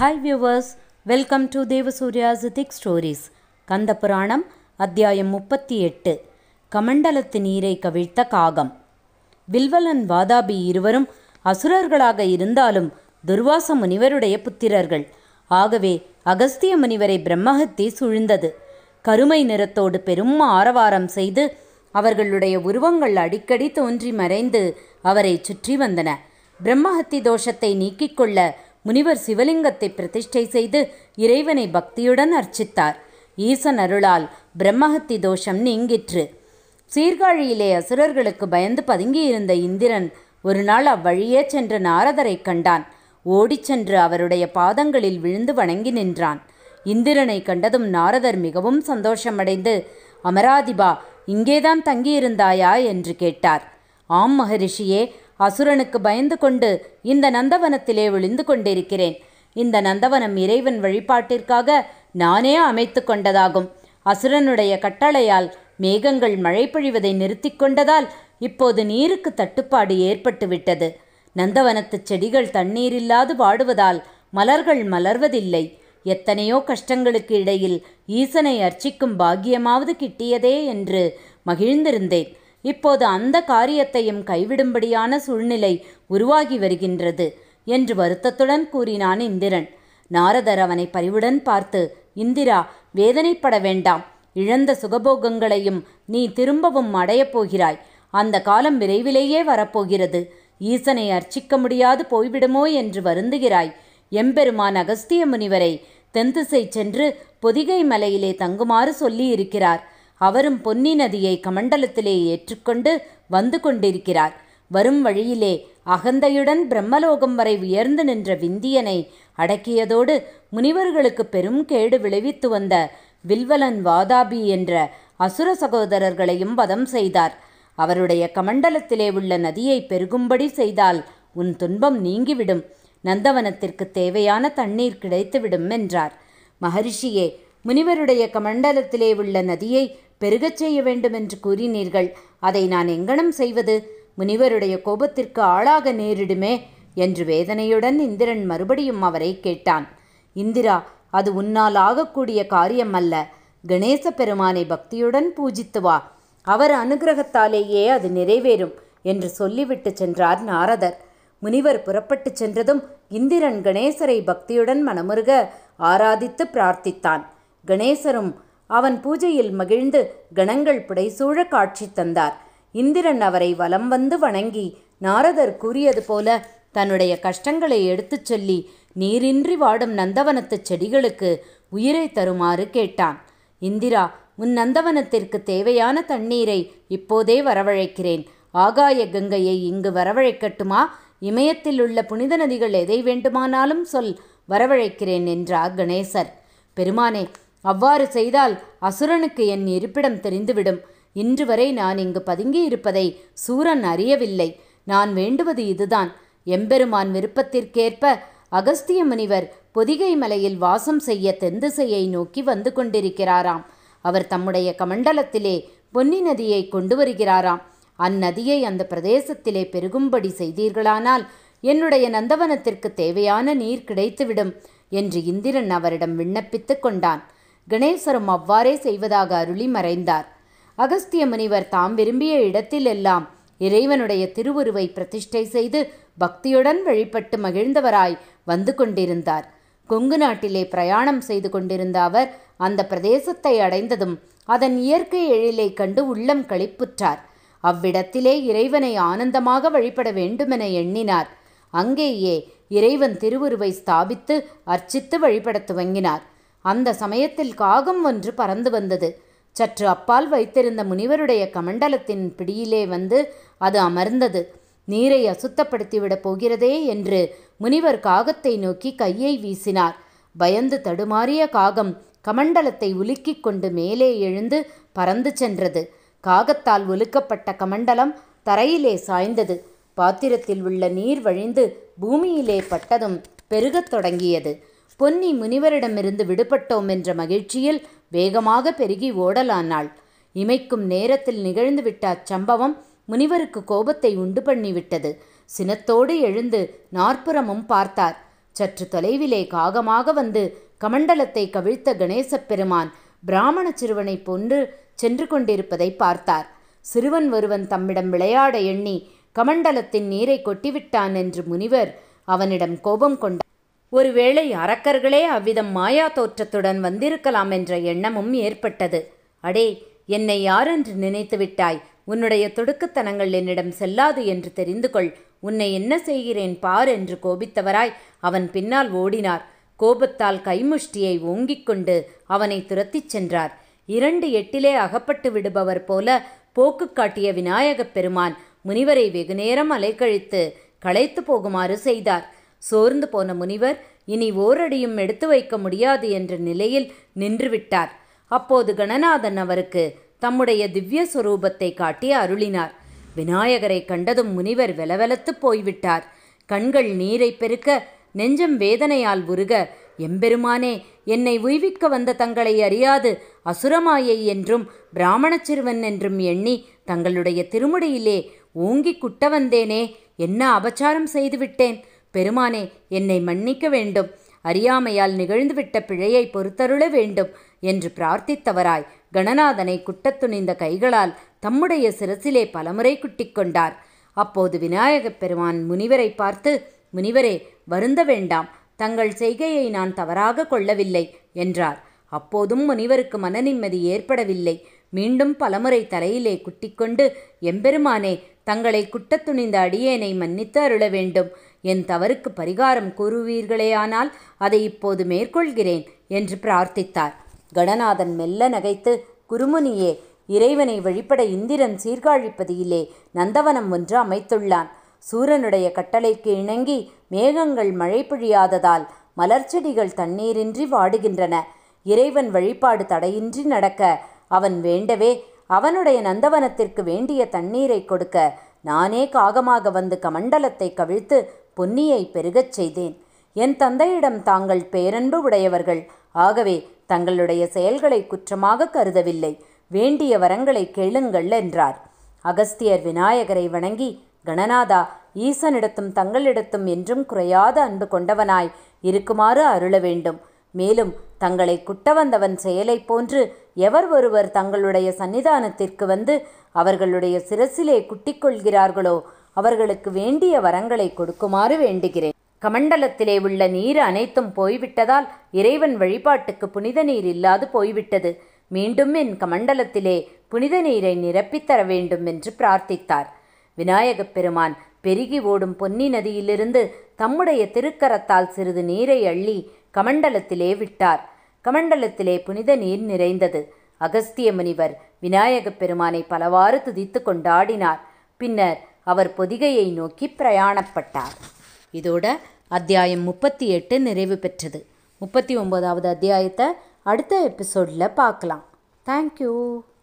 hi viewers welcome to தேவசூர்யாசிதிக் stories Kanda Puranam அத்தியாயம் முப்பத்தி எட்டு கமண்டலத்து நீரை கவிழ்த்த காகம் வில்வலன் வாதாபி இருவரும் அசுரர்களாக இருந்தாலும் துர்வாச முனிவருடைய புத்திரர்கள் ஆகவே அகஸ்திய முனிவரை பிரம்மஹத்தி சூழ்ந்தது கருமை நிறத்தோடு பெரும் ஆரவாரம் செய்து அவர்களுடைய உருவங்கள் அடிக்கடி தோன்றி மறைந்து அவரை சுற்றி வந்தன பிரம்மஹத்தி தோஷத்தை நீக்கிக் கொள்ள முனிவர் சிவலிங்கத்தை பிரதிஷ்டை செய்து இறைவனை பக்தியுடன் அர்ச்சித்தார் ஈசன் அருளால் பிரம்மஹத்தி தோஷம் நீங்கிற்று சீர்காழியிலே அசுரர்களுக்கு பயந்து பதுங்கியிருந்த இந்திரன் ஒரு நாள் அவ்வழியே சென்ற நாரதரை கண்டான் ஓடிச் சென்று அவருடைய பாதங்களில் விழுந்து வணங்கி நின்றான் இந்திரனை கண்டதும் நாரதர் மிகவும் சந்தோஷமடைந்து அமராதிபா இங்கேதான் தங்கியிருந்தாயா என்று கேட்டார் ஆம் மகரிஷியே அசுரனுக்கு பயந்து கொண்டு இந்த நந்தவனத்திலே ஒளிந்து கொண்டிருக்கிறேன் இந்த நந்தவனம் இறைவன் வழிபாட்டிற்காக நானே அமைத்து கொண்டதாகும் அசுரனுடைய கட்டளையால் மேகங்கள் மழை பொழிவதை நிறுத்தி கொண்டதால் இப்போது நீருக்கு தட்டுப்பாடு ஏற்பட்டுவிட்டது நந்தவனத்து செடிகள் தண்ணீரில்லாது வாடுவதால் மலர்கள் மலர்வதில்லை எத்தனையோ கஷ்டங்களுக்கு இடையில் ஈசனை அர்ச்சிக்கும் பாக்கியமாவது கிட்டியதே என்று மகிழ்ந்திருந்தேன் இப்போது அந்த காரியத்தையும் கைவிடும்படியான சூழ்நிலை உருவாகி வருகின்றது என்று வருத்தத்துடன் கூறினான் இந்திரன் நாரதர் அவனை பரிவுடன் பார்த்து இந்திரா வேதனைப்பட வேண்டாம் இழந்த சுகபோகங்களையும் நீ திரும்பவும் அடையப் போகிறாய் அந்த காலம் விரைவிலேயே வரப்போகிறது ஈசனை அர்ச்சிக்க முடியாது போய்விடுமோ என்று வருந்துகிறாய் எம்பெருமான் அகஸ்திய முனிவரை தென்திசை சென்று பொதிகை மலையிலே தங்குமாறு சொல்லியிருக்கிறார் அவரும் பொன்னி நதியை கமண்டலத்திலே ஏற்றுக்கொண்டு வந்து கொண்டிருக்கிறார் வரும் வழியிலே அகந்தையுடன் பிரம்மலோகம் வரை உயர்ந்து நின்ற விந்தியனை அடக்கியதோடு முனிவர்களுக்கு பெரும் கேடு விளைவித்து வந்த வில்வலன் வாதாபி என்ற அசுர சகோதரர்களையும் வதம் செய்தார் அவருடைய கமண்டலத்திலே உள்ள நதியை பெருகும்படி செய்தால் உன் துன்பம் நீங்கிவிடும் நந்தவனத்திற்கு தேவையான தண்ணீர் கிடைத்துவிடும் என்றார் மகரிஷியே முனிவருடைய கமண்டலத்திலே உள்ள நதியை பெருகச் செய்ய வேண்டும் என்று கூறினீர்கள் அதை நான் எங்கனம் செய்வது முனிவருடைய கோபத்திற்கு ஆளாக நேரிடுமே என்று வேதனையுடன் இந்திரன் மறுபடியும் அவரை கேட்டான் இந்திரா அது உன்னால் ஆகக்கூடிய காரியம் அல்ல கணேச பெருமானை பக்தியுடன் பூஜித்து வா அவர் அனுகிரகத்தாலேயே அது நிறைவேறும் என்று சொல்லிவிட்டு சென்றார் நாரதர் முனிவர் புறப்பட்டு சென்றதும் இந்திரன் கணேசரை பக்தியுடன் மனமுருக ஆராதித்து பிரார்த்தித்தான் கணேசரும் அவன் பூஜையில் மகிழ்ந்து கணங்கள் புடைசூழ காட்சி தந்தார் இந்திரன் அவரை வலம் வந்து வணங்கி நாரதர் கூறியது போல தன்னுடைய கஷ்டங்களை எடுத்துச் சொல்லி நீரின்றி வாடும் நந்தவனத்து செடிகளுக்கு உயிரை தருமாறு கேட்டான் இந்திரா உன் நந்தவனத்திற்கு தேவையான தண்ணீரை இப்போதே வரவழைக்கிறேன் ஆகாய கங்கையை இங்கு வரவழைக்கட்டுமா இமயத்தில் உள்ள புனித நதிகள் எதை வேண்டுமானாலும் சொல் வரவழைக்கிறேன் என்றார் கணேசர் பெருமானே அவ்வாறு செய்தால் அசுரனுக்கு என் இருப்பிடம் தெரிந்துவிடும் இன்று வரை நான் இங்கு பதுங்கி இருப்பதை சூரன் அறியவில்லை நான் வேண்டுவது இதுதான் எம்பெருமான் விருப்பத்திற்கேற்ப அகஸ்திய முனிவர் பொதிகை மலையில் வாசம் செய்ய தென்திசையை நோக்கி வந்து கொண்டிருக்கிறாராம் அவர் தம்முடைய கமண்டலத்திலே பொன்னி நதியை கொண்டு வருகிறாராம் அந்நதியை அந்த பிரதேசத்திலே பெருகும்படி செய்தீர்களானால் என்னுடைய நந்தவனத்திற்கு தேவையான நீர் கிடைத்துவிடும் என்று இந்திரன் அவரிடம் விண்ணப்பித்து கொண்டான் கணேசரும் அவ்வாறே செய்வதாக அருளி மறைந்தார் அகஸ்திய முனிவர் தாம் விரும்பிய இடத்திலெல்லாம் இறைவனுடைய திருவுருவை பிரதிஷ்டை செய்து பக்தியுடன் வழிபட்டு மகிழ்ந்தவராய் வந்து கொண்டிருந்தார் கொங்கு நாட்டிலே பிரயாணம் செய்து கொண்டிருந்த அவர் அந்த பிரதேசத்தை அடைந்ததும் அதன் இயற்கை எழிலை கண்டு உள்ளம் களிப்புற்றார் அவ்விடத்திலே இறைவனை ஆனந்தமாக வழிபட வேண்டுமென எண்ணினார் அங்கேயே இறைவன் திருவுருவை ஸ்தாபித்து அர்ச்சித்து வழிபடத் துவங்கினார் அந்த சமயத்தில் காகம் ஒன்று பறந்து வந்தது சற்று அப்பால் வைத்திருந்த முனிவருடைய கமண்டலத்தின் பிடியிலே வந்து அது அமர்ந்தது நீரை அசுத்தப்படுத்திவிடப் போகிறதே என்று முனிவர் காகத்தை நோக்கி கையை வீசினார் பயந்து தடுமாறிய காகம் கமண்டலத்தை உலுக்கிக் கொண்டு மேலே எழுந்து பறந்து சென்றது காகத்தால் ஒலுக்கப்பட்ட கமண்டலம் தரையிலே சாய்ந்தது பாத்திரத்தில் உள்ள நீர் வழிந்து பூமியிலே பட்டதும் பெருகத் தொடங்கியது பொன்னி முனிவரிடமிருந்து விடுபட்டோம் என்ற மகிழ்ச்சியில் வேகமாக பெருகி ஓடலானாள் இமைக்கும் நேரத்தில் நிகழ்ந்துவிட்ட அச்சம்பவம் முனிவருக்கு கோபத்தை உண்டு பண்ணிவிட்டது சினத்தோடு எழுந்து நாற்புறமும் பார்த்தார் சற்று தொலைவிலே காகமாக வந்து கமண்டலத்தை கவிழ்த்த கணேசப் பெருமான் பிராமண சிறுவனைப் போன்று சென்று கொண்டிருப்பதை பார்த்தார் சிறுவன் ஒருவன் தம்மிடம் விளையாட எண்ணி கமண்டலத்தின் நீரை கொட்டிவிட்டான் என்று முனிவர் அவனிடம் கோபம் கொண்டார் ஒருவேளை அரக்கர்களே அவ்விதம் மாயா தோற்றத்துடன் வந்திருக்கலாம் என்ற எண்ணமும் ஏற்பட்டது அடே என்னை யாரென்று நினைத்து விட்டாய் உன்னுடைய தொடுக்குத்தனங்கள் என்னிடம் செல்லாது என்று தெரிந்து கொள் உன்னை என்ன செய்கிறேன் பார் என்று கோபித்தவராய் அவன் பின்னால் ஓடினார் கோபத்தால் கைமுஷ்டியை ஓங்கிக் கொண்டு அவனை துரத்திச் சென்றார் இரண்டு எட்டிலே அகப்பட்டு விடுபவர் போல போக்கு காட்டிய விநாயகப் பெருமான் முனிவரை வெகுநேரம் அலைக்கழித்து களைத்து போகுமாறு செய்தார் சோர்ந்து போன முனிவர் இனி ஓரடியும் எடுத்து வைக்க முடியாது என்ற நிலையில் நின்றுவிட்டார் அப்போது கணநாதன் அவருக்கு தம்முடைய திவ்ய சுரூபத்தை காட்டி அருளினார் விநாயகரை கண்டதும் முனிவர் வெலவெலத்து போய்விட்டார் கண்கள் நீரை பெருக்க நெஞ்சம் வேதனையால் உருக எம்பெருமானே என்னை உய்விக்க வந்த தங்களை அறியாது அசுரமாயை என்றும் பிராமணச் சிறுவன் என்றும் எண்ணி தங்களுடைய திருமுடியிலே ஓங்கி குட்ட வந்தேனே என்ன அபச்சாரம் செய்துவிட்டேன் பெருமானே என்னை மன்னிக்க வேண்டும் அறியாமையால் நிகழ்ந்துவிட்ட பிழையை பொறுத்தருள வேண்டும் என்று பிரார்த்தித்தவராய் கணநாதனை குட்டத் துணிந்த கைகளால் தம்முடைய சிரசிலே பலமுறை குட்டிக் கொண்டார் அப்போது விநாயகப் பெருமான் முனிவரை பார்த்து முனிவரே வருந்த வேண்டாம் தங்கள் செய்கையை நான் தவறாக கொள்ளவில்லை என்றார் அப்போதும் முனிவருக்கு மனநிம்மதி ஏற்படவில்லை மீண்டும் பலமுறை தலையிலே குட்டிக்கொண்டு எம்பெருமானே தங்களை குட்டத் துணிந்த அடியேனை மன்னித்து அருள வேண்டும் என் தவறுக்கு பரிகாரம் கூறுவீர்களேயானால் அதை இப்போது மேற்கொள்கிறேன் என்று பிரார்த்தித்தார் கடநாதன் மெல்ல நகைத்து குருமுனியே இறைவனை வழிபட இந்திரன் சீர்காழிப்பதியிலே நந்தவனம் ஒன்று அமைத்துள்ளான் சூரனுடைய கட்டளைக்கு இணங்கி மேகங்கள் மழை பொழியாததால் மலர்ச்செடிகள் தண்ணீரின்றி வாடுகின்றன இறைவன் வழிபாடு தடையின்றி நடக்க அவன் வேண்டவே அவனுடைய நந்தவனத்திற்கு வேண்டிய தண்ணீரை கொடுக்க நானே காகமாக வந்து கமண்டலத்தை கவிழ்த்து பொன்னியை பெருகச் செய்தேன் என் தந்தையிடம் தாங்கள் பேரன்பு உடையவர்கள் ஆகவே தங்களுடைய செயல்களை குற்றமாக கருதவில்லை வேண்டிய வரங்களை கேளுங்கள் என்றார் அகஸ்தியர் விநாயகரை வணங்கி கணநாதா ஈசனிடத்தும் தங்களிடத்தும் என்றும் குறையாத அன்பு கொண்டவனாய் இருக்குமாறு அருள வேண்டும் மேலும் தங்களை குட்ட வந்தவன் செயலைப் போன்று எவர் ஒருவர் தங்களுடைய சன்னிதானத்திற்கு வந்து அவர்களுடைய சிரசிலே குட்டிக்கொள்கிறார்களோ அவர்களுக்கு வேண்டிய வரங்களை கொடுக்குமாறு வேண்டுகிறேன் கமண்டலத்திலே உள்ள நீர் அனைத்தும் போய்விட்டதால் இறைவன் வழிபாட்டுக்கு புனித நீர் இல்லாது போய்விட்டது மீண்டும் என் கமண்டலத்திலே புனித நீரை நிரப்பித்தர வேண்டும் என்று பிரார்த்தித்தார் விநாயகப் பெருமான் பெருகி ஓடும் பொன்னி நதியிலிருந்து தம்முடைய திருக்கரத்தால் சிறிது நீரை அள்ளி கமண்டலத்திலே விட்டார் கமண்டலத்திலே புனித நீர் நிறைந்தது அகஸ்திய முனிவர் விநாயகப் பெருமானை பலவாறு துதித்து கொண்டாடினார் பின்னர் அவர் பொதிகையை நோக்கி பிரயாணப்பட்டார் இதோட அத்தியாயம் முப்பத்தி எட்டு நிறைவு பெற்றது முப்பத்தி ஒன்பதாவது அத்தியாயத்தை அடுத்த எபிசோடில் பார்க்கலாம் தேங்க்யூ